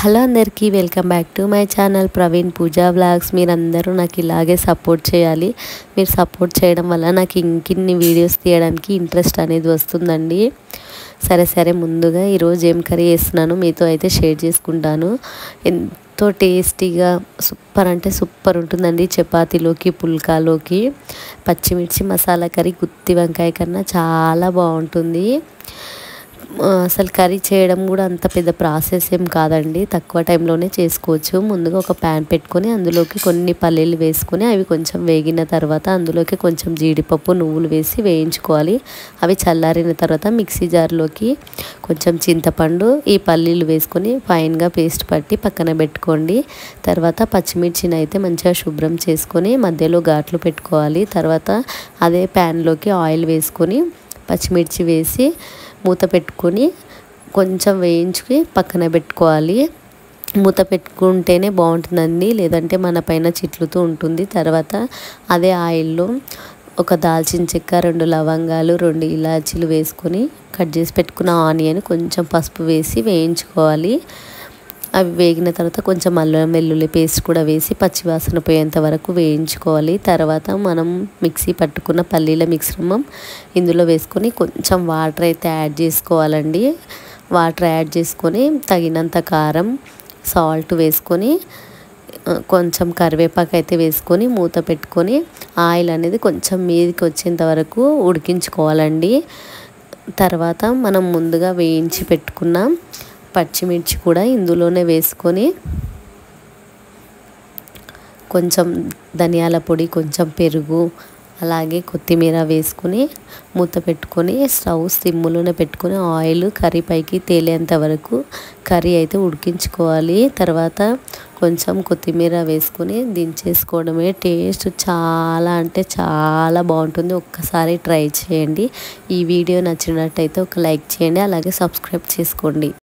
hello అందరికీ welcome back to my channel Praveen Pooja vlogs మీరందరూ నాకు ఇలాగే సపోర్ట్ చేయాలి మీరు సపోర్ట్ చేయడం వల్ల నాకు ఇంకిన్ని వీడియోస్ తీయడానికి ఇంట్రెస్ట్ అనేది వస్తుందండి సరే సరే ముందుగా ఈరోజు ఏం కర్రీ చేస్తున్నాను మీతో అయితే షేర్ చేసుకుంటాను ఎంతో టేస్టీగా సూపర్ అంటే సూపర్ ఉంటుందండి చపాతీలోకి పుల్కాలోకి పచ్చిమిర్చి మసాలా కర్రీ గుత్తి వంకాయ కన్నా చాలా బాగుంటుంది అసలు కర్రీ చేయడం కూడా అంత పెద్ద ప్రాసెస్ ఏం కాదండి తక్కువ టైంలోనే చేసుకోవచ్చు ముందుగా ఒక ప్యాన్ పెట్టుకొని అందులోకి కొన్ని పల్లీలు వేసుకొని అవి కొంచెం వేగిన తర్వాత అందులోకి కొంచెం జీడిపప్పు నువ్వులు వేసి వేయించుకోవాలి అవి చల్లారిన తర్వాత మిక్సీ జార్లోకి కొంచెం చింతపండు ఈ పల్లీలు వేసుకొని ఫైన్గా పేస్ట్ పట్టి పక్కన పెట్టుకోండి తర్వాత పచ్చిమిర్చిని అయితే మంచిగా శుభ్రం చేసుకొని మధ్యలో ఘాట్లు పెట్టుకోవాలి తర్వాత అదే ప్యాన్లోకి ఆయిల్ వేసుకొని పచ్చిమిర్చి వేసి మూత పెట్టుకొని కొంచెం వేయించుకి పక్కన పెట్టుకోవాలి మూత పెట్టుకుంటేనే బాగుంటుందండి లేదంటే మన పైన చిట్లుతూ ఉంటుంది తర్వాత అదే ఆయిల్లో ఒక దాల్చిన చెక్క రెండు లవంగాలు రెండు ఇలాచీలు వేసుకొని కట్ చేసి పెట్టుకున్న ఆనియన్ కొంచెం పసుపు వేసి వేయించుకోవాలి అవి వేగిన తర్వాత కొంచెం అల్లం వెల్లుల్లి పేస్ట్ కూడా వేసి పచ్చివాసన పోయేంత వరకు వేయించుకోవాలి తర్వాత మనం మిక్సీ పట్టుకున్న పల్లీల మిశ్రమం ఇందులో వేసుకొని కొంచెం వాటర్ అయితే యాడ్ చేసుకోవాలండి వాటర్ యాడ్ చేసుకొని తగినంత కారం సాల్ట్ వేసుకొని కొంచెం కరివేపాకు అయితే వేసుకొని మూత పెట్టుకొని ఆయిల్ అనేది కొంచెం మీదకి వచ్చేంత వరకు ఉడికించుకోవాలండి తర్వాత మనం ముందుగా వేయించి పెట్టుకున్నాం పచ్చిమిర్చి కూడా ఇందులోనే వేసుకొని కొంచెం ధనియాల పొడి కొంచెం పెరుగు అలాగే కొత్తిమీర వేసుకొని మూత పెట్టుకొని స్టవ్ సిమ్ములోనే పెట్టుకొని ఆయిల్ కర్రీ పైకి తేలేంత వరకు కర్రీ అయితే ఉడికించుకోవాలి తర్వాత కొంచెం కొత్తిమీర వేసుకొని దించేసుకోవడమే టేస్ట్ చాలా అంటే చాలా బాగుంటుంది ఒక్కసారి ట్రై చేయండి ఈ వీడియో నచ్చినట్టయితే ఒక లైక్ చేయండి అలాగే సబ్స్క్రైబ్ చేసుకోండి